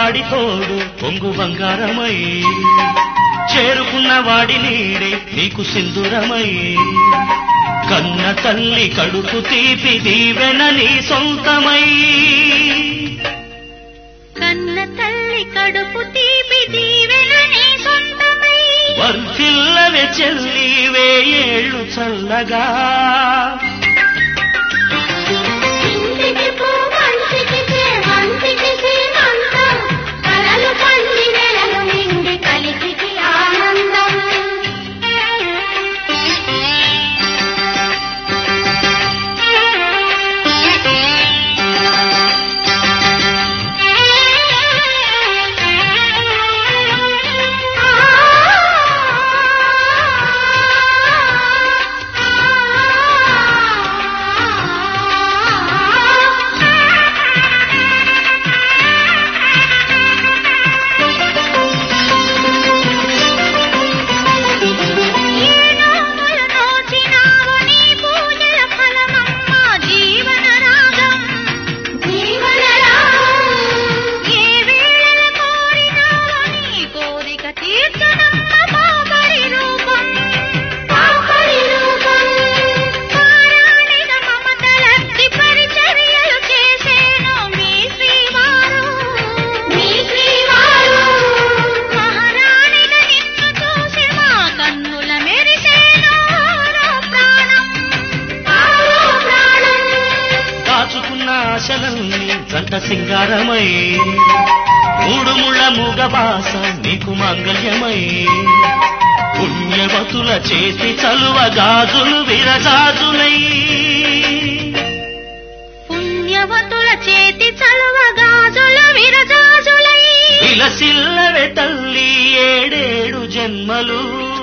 వాడి తోడు పొంగు బంగారమై చేరుకున్న వాడి నీడే నీకు సింధురమై కన్న తల్లి కడుపు తీపి దీవెన నీ సొంతమై కన్న తల్లి కడుపు తీపి దీవెననే సొంతమై వర్ధిల్లవే చెల్లి వేయేళ్ళు చల్లగా ఇంటికి పో మంచికి మంచికి శ్రీమంతం కలలు పండి నెలలు నిండి కలిసికి ఆనందం మహారాణిగా నిన్ను చూసి మా కన్నుల మెరిసేను ప్రాణం ప్రాణం దాచుకున్న ఆశలన్నీ జంట సింగారమై మూడు ముళ్ళ మూగ బాస నీకు మాంగళ్యమై పుణ్యవతుల చేతి చలువ గాజులు విరజాజులై పుణ్యవతుల చేతి చలువ గాజులు విరజాజులై విలసిల్లవే తల్లి ఏడేడు జన్మలు